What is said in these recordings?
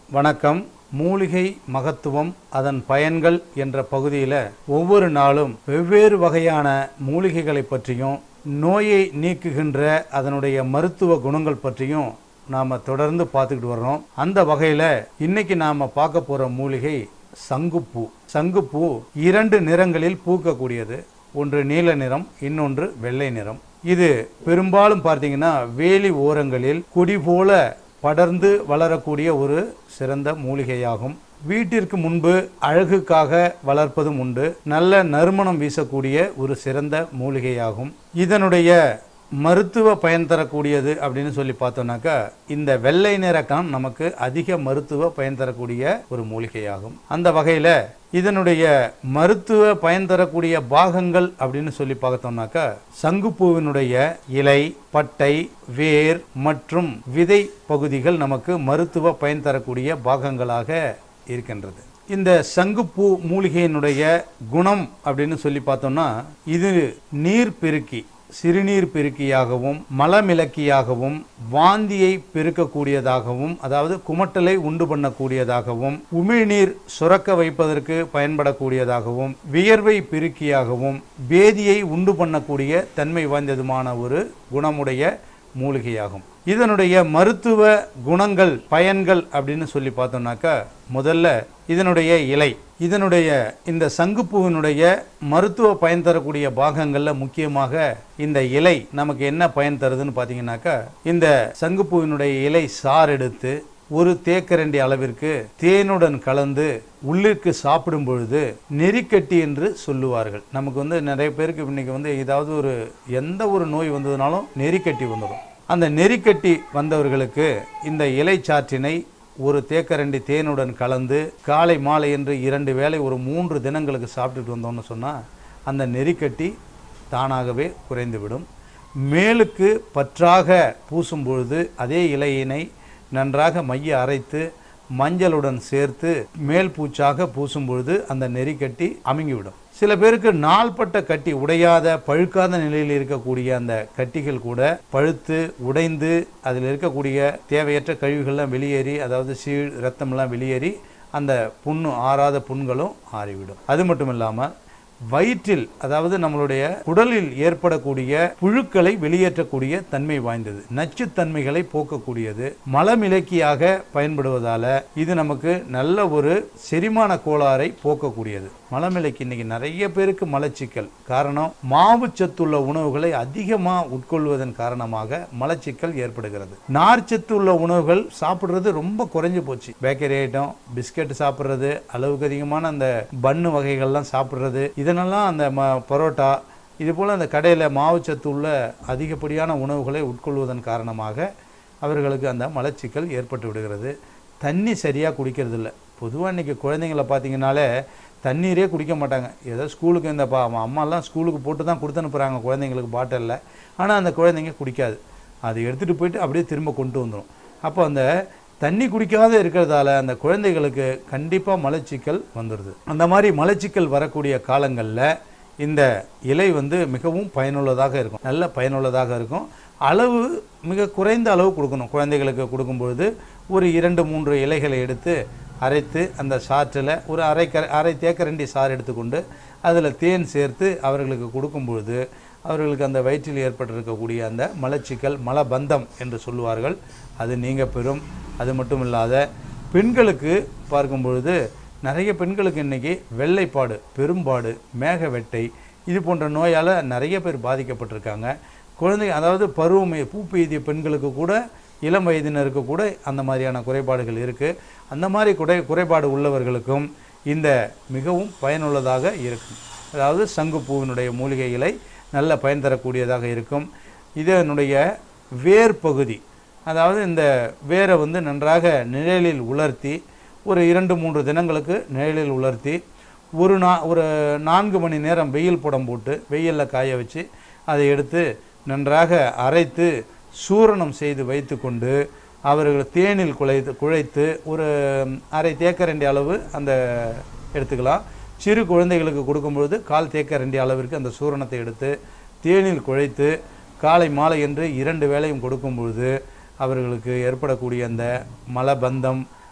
வணக்கம் மூலிகை மகத்துவம் அதன் பயன்கள் என்ற பகுதியில் ஒவ்வொரு நாளும் வெவ்வேறு வகையான மூலிகைகளை பற்றியும் நோயை நீக்குகின்ற அதனுடைய மருத்துவ குணங்கள் பற்றியும் நாம் தொடர்ந்து பார்த்துக்கிட்டு வர்றோம் அந்த வகையில் இன்னைக்கு நாம் பார்க்க போகிற மூலிகை சங்குப்பூ சங்குப்பூ இரண்டு நிறங்களில் பூக்கக்கூடியது ஒன்று நீல நிறம் இன்னொன்று வெள்ளை நிறம் இது பெரும்பாலும் பார்த்தீங்கன்னா வேலி ஓரங்களில் கொடி போல படர்ந்து வளரக்கூடிய ஒரு சிறந்த மூலிகையாகும் வீட்டிற்கு முன்பு அழகுக்காக வளர்ப்பதும் உண்டு நல்ல நறுமணம் வீசக்கூடிய ஒரு சிறந்த மூலிகையாகும் இதனுடைய மருத்துவ பயன் தரக்கூடியது அப்படின்னு சொல்லி பார்த்தோம்னாக்கா இந்த வெள்ளை நிறக்கம் நமக்கு அதிக மருத்துவ பயன் தரக்கூடிய ஒரு மூலிகையாகும் அந்த வகையில் இதனுடைய மருத்துவ பயன் தரக்கூடிய பாகங்கள் அப்படின்னு சொல்லி பார்த்தோம்னாக்கா சங்குப்பூவினுடைய இலை பட்டை வேர் மற்றும் விதை பகுதிகள் நமக்கு மருத்துவ பயன் தரக்கூடிய பாகங்களாக இருக்கின்றது இந்த சங்குப்பூ மூலிகையினுடைய குணம் அப்படின்னு சொல்லி பார்த்தோம்னா இது நீர் பெருக்கி சிறுநீர் பெருக்கியாகவும் மலமிளக்கியாகவும் வாந்தியை பெருக்கக்கூடியதாகவும் அதாவது குமட்டலை உண்டு பண்ணக்கூடியதாகவும் உமிழ்நீர் சுரக்க வைப்பதற்கு பயன்படக்கூடியதாகவும் வியர்வை பெருக்கியாகவும் பேதியை உண்டு பண்ணக்கூடிய தன்மை வாய்ந்ததுமான ஒரு குணமுடைய மூலிகையாகும் இதனுடைய மருத்துவ குணங்கள் பயன்கள் அப்படின்னு சொல்லி பார்த்தோம்னாக்கா முதல்ல இதனுடைய இலை இதனுடைய இந்த சங்குப்பூவினுடைய மருத்துவ பயன் தரக்கூடிய பாகங்களில் முக்கியமாக இந்த இலை நமக்கு என்ன பயன் தருதுன்னு பார்த்தீங்கன்னாக்கா இந்த சங்குப்பூவினுடைய இலை சார் எடுத்து ஒரு தேக்கரண்டி அளவிற்கு தேனுடன் கலந்து உள்ளிற்கு சாப்பிடும் பொழுது நெறிக்கட்டி என்று சொல்லுவார்கள் நமக்கு வந்து நிறைய பேருக்கு இன்னைக்கு வந்து ஏதாவது ஒரு எந்த ஒரு நோய் வந்ததுனாலும் நெறிக்கட்டி வந்துடும் அந்த நெறிக்கட்டி வந்தவர்களுக்கு இந்த இலை சாற்றினை ஒரு தேக்கரண்டி தேனுடன் கலந்து காலை மாலை என்று இரண்டு வேளை ஒரு மூன்று தினங்களுக்கு சாப்பிட்டுட்டு வந்தோம்னு சொன்னால் அந்த நெறிக்கட்டி தானாகவே குறைந்துவிடும் மேலுக்கு பற்றாக பூசும் பொழுது அதே இலையினை நன்றாக மைய அரைத்து மஞ்சளுடன் சேர்த்து மேல் பூச்சாக பூசும் பொழுது அந்த நெறிக்கட்டி அமுங்கிவிடும் சில பேருக்கு நாள்பட்ட கட்டி உடையாத பழுக்காத நிலையில் இருக்கக்கூடிய அந்த கட்டிகள் கூட பழுத்து உடைந்து அதில் இருக்கக்கூடிய தேவையற்ற கழிவுகள்லாம் வெளியேறி அதாவது சீழ் ரத்தம்லாம் வெளியேறி அந்த புண்ணு ஆறாத புண்களும் ஆறிவிடும் அது மட்டும் இல்லாமல் வயிற்றில் அதாவது நம்மளுடைய குடலில் ஏற்படக்கூடிய புழுக்களை வெளியேற்றக்கூடிய தன்மை வாய்ந்தது நச்சுத்தன்மைகளை போக்கக்கூடியது மலமிளக்கியாக பயன்படுவதால இது நமக்கு நல்ல ஒரு செரிமான கோளாறை போக்கக்கூடியது மலமிளக்கி இன்னைக்கு நிறைய பேருக்கு மலச்சிக்கல் காரணம் மாவு சத்துள்ள உணவுகளை அதிகமாக உட்கொள்வதன் காரணமாக மலச்சிக்கல் ஏற்படுகிறது நார்ச்சத்து உள்ள உணவுகள் சாப்பிட்றது ரொம்ப குறைஞ்சு போச்சு பேக்கரி ஐட்டம் பிஸ்கட் சாப்பிட்றது அளவுக்கு அதிகமான அந்த பன்னு வகைகள்லாம் சாப்பிட்றது இதனெல்லாம் அந்த ம பரோட்டா இது போல் அந்த கடையில் மாவுச்சத்து உள்ள அதிகப்படியான உணவுகளை உட்கொள்வதன் காரணமாக அவர்களுக்கு அந்த மலச்சிக்கல் ஏற்பட்டு விடுகிறது தண்ணி சரியாக குடிக்கிறது இல்லை பொதுவாக இன்றைக்கி குழந்தைங்கள பார்த்தீங்கன்னாலே தண்ணீரே குடிக்க மாட்டாங்க ஏதோ ஸ்கூலுக்கு இந்த பா அம்மாலாம் ஸ்கூலுக்கு போட்டு தான் கொடுத்து அனுப்புகிறாங்க குழந்தைங்களுக்கு பாட்டிலில் ஆனால் அந்த குழந்தைங்க குடிக்காது அதை எடுத்துகிட்டு போயிட்டு அப்படியே திரும்ப கொண்டு வந்துடும் அப்போ அந்த தண்ணி குடிக்காத இருக்கிறதால அந்த குழந்தைகளுக்கு கண்டிப்பாக மலச்சிக்கல் வந்துடுது அந்த மாதிரி மலச்சிக்கல் வரக்கூடிய காலங்களில் இந்த இலை வந்து மிகவும் பயனுள்ளதாக இருக்கும் நல்ல பயனுள்ளதாக இருக்கும் அளவு மிக குறைந்த அளவு கொடுக்கணும் குழந்தைகளுக்கு கொடுக்கும்பொழுது ஒரு இரண்டு மூன்று இலைகளை எடுத்து அரைத்து அந்த சாற்றில் ஒரு அரை க அரை தேக்கரண்டி சாறு எடுத்துக்கொண்டு அதில் தேன் சேர்த்து அவர்களுக்கு கொடுக்கும்பொழுது அவர்களுக்கு அந்த வயிற்றில் ஏற்பட்டிருக்கக்கூடிய அந்த மலச்சிக்கல் மலபந்தம் என்று சொல்லுவார்கள் அது நீங்க பெறும் அது மட்டும் இல்லாத பெண்களுக்கு பார்க்கும் பொழுது நிறைய பெண்களுக்கு இன்றைக்கி வெள்ளைப்பாடு பெரும்பாடு மேக வெட்டை இது போன்ற நோயால் நிறைய பேர் பாதிக்கப்பட்டிருக்காங்க குழந்தை அதாவது பருவமை பூ பெய்திய பெண்களுக்கு கூட இளம் வயதினருக்கு கூட அந்த மாதிரியான குறைபாடுகள் இருக்குது அந்த மாதிரி குறை குறைபாடு உள்ளவர்களுக்கும் இந்த மிகவும் பயனுள்ளதாக இருக்கும் அதாவது சங்குப்பூவினுடைய மூலிகை இலை நல்ல பயன் தரக்கூடியதாக இருக்கும் இதனுடைய வேர் பகுதி அதாவது இந்த வேரை வந்து நன்றாக நிழலில் உலர்த்தி ஒரு இரண்டு மூன்று தினங்களுக்கு நிழலில் உலர்த்தி ஒரு நா ஒரு நான்கு மணி நேரம் வெயில் புடம் போட்டு வெயிலில் காய வச்சு அதை எடுத்து நன்றாக அரைத்து சூரணம் செய்து வைத்துக்கொண்டு அவர்கள் தேனில் குழைத்து குழைத்து ஒரு அரை தேக்கரண்டி அளவு அந்த எடுத்துக்கலாம் சிறு குழந்தைகளுக்கு கொடுக்கும்பொழுது கால் தேக்கரண்டி அளவிற்கு அந்த சூரணத்தை எடுத்து தேனில் குழைத்து காலை மாலை என்று இரண்டு வேளையும் கொடுக்கும் பொழுது அவர்களுக்கு ஏற்படக்கூடிய அந்த மலபந்தம்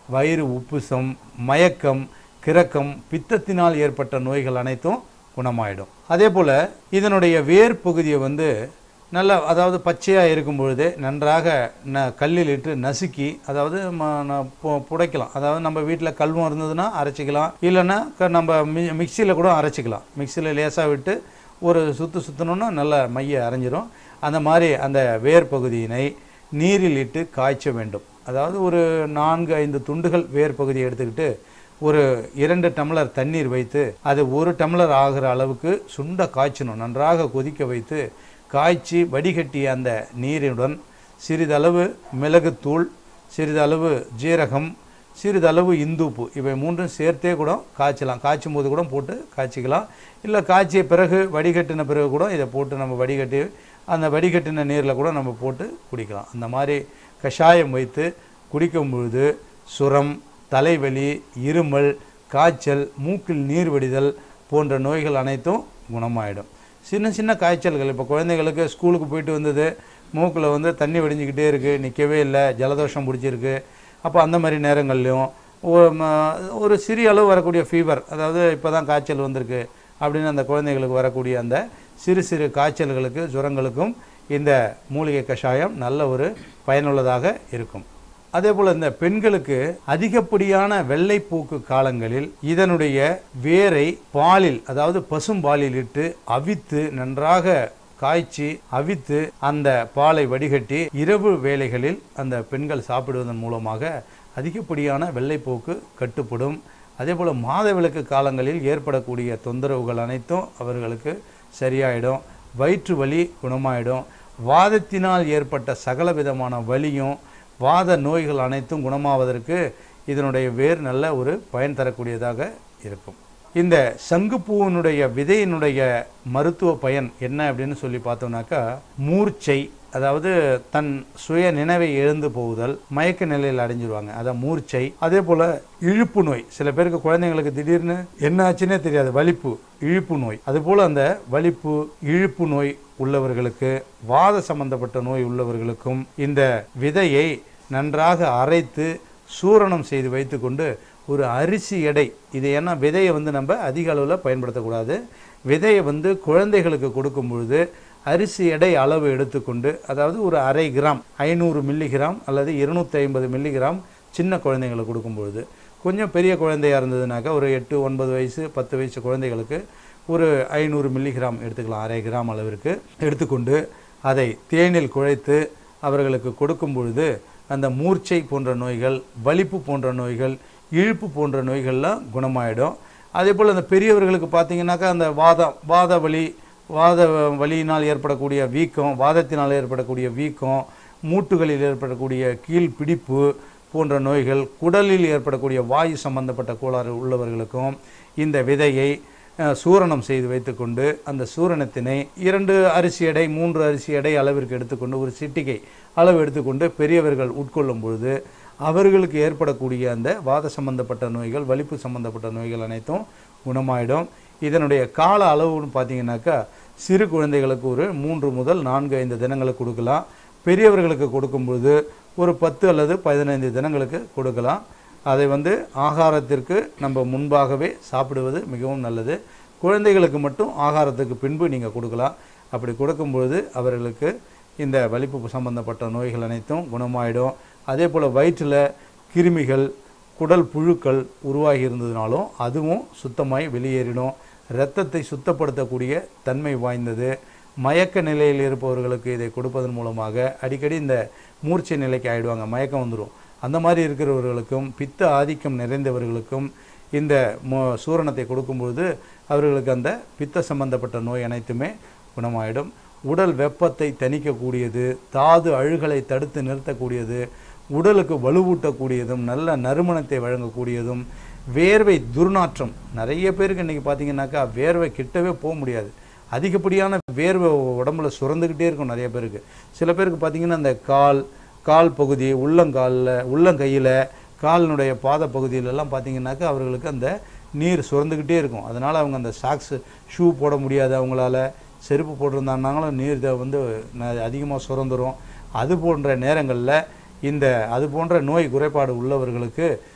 வயிறு உப்புசம் மயக்கம் கிறக்கம் பித்தத்தினால் ஏற்பட்ட நோய்கள் அனைத்தும் குணமாயிடும் அதே போல் இதனுடைய வேர் பகுதியை வந்து நல்லா அதாவது பச்சையாக இருக்கும் பொழுதே நன்றாக ந கல்லில் இட்டு நசுக்கி அதாவது ம ந- பு- புடைக்கலாம் அதாவது நம்ம வீட்டில் கல்வம் இருந்ததுன்னா அரைச்சிக்கலாம் இல்லைன்னா க- நம்ம மி மிக்சியில் கூட அரைச்சிக்கலாம் மிக்சியில் லேசாக விட்டு ஒரு சுற்று சுற்றணுன்னா நல்லா மைய அரைஞ்சிரும் அந்த மாதிரி அந்த வேர் பகுதியினை நீரில் இட்டு காய்ச்ச வேண்டும் அதாவது ஒரு நான்கு ஐந்து துண்டுகள் வேர் பகுதியை எடுத்துக்கிட்டு ஒரு இரண்டு டம்ளர் தண்ணீர் வைத்து அது ஒரு டம்ளர் ஆகிற அளவுக்கு சுண்ட காய்ச்சணும் நன்றாக கொதிக்க வைத்து காய்ச்சி வடிகட்டிய அந்த நீருடன் சிறிதளவு மிளகுத்தூள் சிறிதளவு ஜீரகம் சிறிதளவு இந்துப்பு இவை மூன்றும் சேர்த்தே கூட காய்ச்சலாம் காய்ச்சும் போது கூட போட்டு காய்ச்சிக்கலாம் இல்லை காய்ச்சிய பிறகு வடிகட்டின பிறகு கூட இதை போட்டு நம்ம வடிகட்டி அந்த வடிகட்டின நீரில் கூட நம்ம போட்டு குடிக்கலாம் அந்த மாதிரி கஷாயம் வைத்து குடிக்கும் பொழுது சுரம் தலைவலி இருமல் காய்ச்சல் மூக்கில் நீர் வடிதல் போன்ற நோய்கள் அனைத்தும் குணமாயிடும் சின்ன சின்ன காய்ச்சல்கள் இப்போ குழந்தைகளுக்கு ஸ்கூலுக்கு போயிட்டு வந்தது மூக்கில் வந்து தண்ணி வடிஞ்சிக்கிட்டே இருக்குது நிற்கவே இல்லை ஜலதோஷம் பிடிச்சிருக்கு அப்போ அந்த மாதிரி நேரங்கள்லையும் ஒரு ம- ஒரு சிறிய அளவு வரக்கூடிய ஃபீவர் அதாவது இப்போ தான் காய்ச்சல் வந்திருக்கு அப்படின்னு அந்த குழந்தைகளுக்கு வரக்கூடிய அந்த சிறு சிறு காய்ச்சல்களுக்கு ஜுரங்களுக்கும் இந்த மூலிகை கஷாயம் நல்ல ஒரு பயனுள்ளதாக இருக்கும் அதே போல் இந்த பெண்களுக்கு அதிகப்படியான வெள்ளைப்போக்கு காலங்களில் இதனுடைய வேரை பாலில் அதாவது பசும்பாலில் இட்டு அவித்து நன்றாக காய்ச்சி அவித்து அந்த பாலை வடிகட்டி இரவு வேளைகளில் அந்த பெண்கள் சாப்பிடுவதன் மூலமாக அதிகப்படியான வெள்ளைப்போக்கு கட்டுப்படும் அதே போல் மாதவிலக்கு காலங்களில் ஏற்படக்கூடிய தொந்தரவுகள் அனைத்தும் அவர்களுக்கு சரியாயிடும் வயிற்று வலி குணமாயிடும் வாதத்தினால் ஏற்பட்ட சகல விதமான வலியும் வாத நோய்கள் அனைத்தும் குணமாவதற்கு இதனுடைய வேர் நல்ல ஒரு பயன் தரக்கூடியதாக இருக்கும் இந்த சங்குப்பூவினுடைய விதையினுடைய மருத்துவ பயன் என்ன அப்படின்னு சொல்லி பார்த்தோம்னாக்கா மூர்ச்சை அதாவது தன் சுய நினைவை எழுந்து போகுதல் மயக்க நிலையில் அடைஞ்சிருவாங்க அதான் மூர்ச்சை அதே போல இழுப்பு நோய் சில பேருக்கு குழந்தைங்களுக்கு திடீர்னு என்ன ஆச்சுன்னே தெரியாது வலிப்பு இழுப்பு நோய் அதுபோல அந்த வலிப்பு இழுப்பு நோய் உள்ளவர்களுக்கு வாத சம்பந்தப்பட்ட நோய் உள்ளவர்களுக்கும் இந்த விதையை நன்றாக அரைத்து சூரணம் செய்து வைத்துக்கொண்டு ஒரு அரிசி எடை இது ஏன்னா விதையை வந்து நம்ம அதிக அளவில் பயன்படுத்தக்கூடாது விதையை வந்து குழந்தைகளுக்கு கொடுக்கும் பொழுது அரிசி எடை அளவு எடுத்துக்கொண்டு அதாவது ஒரு அரை கிராம் ஐநூறு மில்லிகிராம் அல்லது இருநூத்தி ஐம்பது மில்லிகிராம் சின்ன குழந்தைங்களுக்கு கொடுக்கும் பொழுது கொஞ்சம் பெரிய குழந்தையா இருந்ததுனாக்கா ஒரு எட்டு ஒன்பது வயசு பத்து வயசு குழந்தைகளுக்கு ஒரு ஐநூறு மில்லிகிராம் எடுத்துக்கலாம் அரை கிராம் அளவிற்கு எடுத்துக்கொண்டு அதை தேனில் குழைத்து அவர்களுக்கு கொடுக்கும் பொழுது அந்த மூர்ச்சை போன்ற நோய்கள் வலிப்பு போன்ற நோய்கள் இழுப்பு போன்ற நோய்கள்லாம் குணமாயிடும் அதே போல் அந்த பெரியவர்களுக்கு பார்த்தீங்கன்னாக்கா அந்த வாதம் வாத வலி வாத வலியினால் ஏற்படக்கூடிய வீக்கம் வாதத்தினால் ஏற்படக்கூடிய வீக்கம் மூட்டுகளில் ஏற்படக்கூடிய கீழ் பிடிப்பு போன்ற நோய்கள் குடலில் ஏற்படக்கூடிய வாயு சம்பந்தப்பட்ட கோளாறு உள்ளவர்களுக்கும் இந்த விதையை அஹ், சூரணம் செய்து வைத்துக்கொண்டு அந்த சூரணத்தினை இரண்டு அரிசி எடை மூன்று அரிசி எடை அளவிற்கு எடுத்துக்கொண்டு ஒரு சிட்டிகை அளவு எடுத்துக்கொண்டு பெரியவர்கள் உட்கொள்ளும் பொழுது அவர்களுக்கு ஏற்படக்கூடிய அந்த வாத சம்பந்தப்பட்ட நோய்கள் வலிப்பு சம்பந்தப்பட்ட நோய்கள் அனைத்தும் குணமாயிடும் இதனுடைய கால அளவுன்னு பார்த்தீங்கன்னாக்கா சிறு குழந்தைகளுக்கு ஒரு மூன்று முதல் நான்கு ஐந்து தினங்களுக்கு கொடுக்கலாம் பெரியவர்களுக்கு கொடுக்கும்பொழுது ஒரு பத்து அல்லது பதினைந்து தினங்களுக்கு கொடுக்கலாம் அதை வந்து ஆகாரத்திற்கு நம்ம முன்பாகவே சாப்பிடுவது மிகவும் நல்லது குழந்தைகளுக்கு மட்டும் ஆகாரத்துக்கு பின்பு நீங்கள் கொடுக்கலாம் அப்படி கொடுக்கும்பொழுது அவர்களுக்கு இந்த வலிப்பு சம்பந்தப்பட்ட நோய்கள் அனைத்தும் குணமாயிடும் அதே போல் வயிற்றில் கிருமிகள் குடல் புழுக்கள் உருவாகி இருந்ததுனாலும் அதுவும் சுத்தமாய் வெளியேறிடும் இரத்தத்தை சுத்தப்படுத்தக்கூடிய தன்மை வாய்ந்தது மயக்க நிலையில் இருப்பவர்களுக்கு இதை கொடுப்பதன் மூலமாக அடிக்கடி இந்த மூர்ச்சை நிலைக்கு ஆயிடுவாங்க மயக்கம் வந்துடும் அந்த மாதிரி இருக்கிறவர்களுக்கும் பித்த ஆதிக்கம் நிறைந்தவர்களுக்கும் இந்த மு சூரணத்தை கொடுக்கும்பொழுது அவர்களுக்கு அந்த பித்த சம்பந்தப்பட்ட நோய் அனைத்துமே குணமாயிடும் உடல் வெப்பத்தை தணிக்கக்கூடியது தாது அழுகலை தடுத்து நிறுத்தக்கூடியது உடலுக்கு வலுவூட்டக்கூடியதும் நல்ல நறுமணத்தை வழங்கக்கூடியதும் வேர்வை துர்நாற்றம் நிறைய பேருக்கு இன்றைக்கி பார்த்தீங்கன்னாக்கா வேர்வை கிட்டவே போக முடியாது அதிகப்படியான வேர்வை உடம்புல சுரந்துக்கிட்டே இருக்கும் நிறைய பேருக்கு சில பேருக்கு பார்த்தீங்கன்னா அந்த கால் கால் பகுதி உள்ளங்காலில் உள்ளங்கையில் காலினுடைய பாத பகுதியிலெல்லாம் பார்த்தீங்கன்னாக்கா அவர்களுக்கு அந்த நீர் சுரந்துக்கிட்டே இருக்கும் அதனால் அவங்க அந்த சாக்ஸ் ஷூ போட முடியாது அவங்களால செருப்பு போட்டிருந்தாங்கனாலும் நீர் இதை வந்து அதிகமாக சுரந்துரும் அது போன்ற நேரங்களில் இந்த அது போன்ற நோய் குறைபாடு உள்ளவர்களுக்கு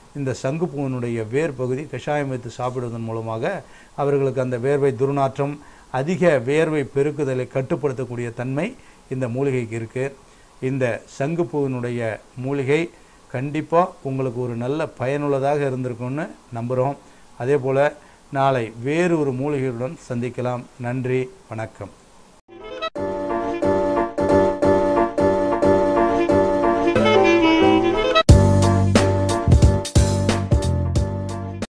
இந்த சங்குப்பூவினுடைய வேர் பகுதி கஷாயம் வைத்து சாப்பிடுவதன் மூலமாக அவர்களுக்கு அந்த வேர்வை துர்நாற்றம் அதிக வேர்வை பெருக்குதலை கட்டுப்படுத்தக்கூடிய தன்மை இந்த மூலிகைக்கு இருக்குது இந்த சங்குப்பூவினுடைய மூலிகை கண்டிப்பாக உங்களுக்கு ஒரு நல்ல பயனுள்ளதாக இருந்திருக்கும்னு நம்புகிறோம் அதே போல் நாளை வேறு ஒரு மூலிகையுடன் சந்திக்கலாம் நன்றி வணக்கம்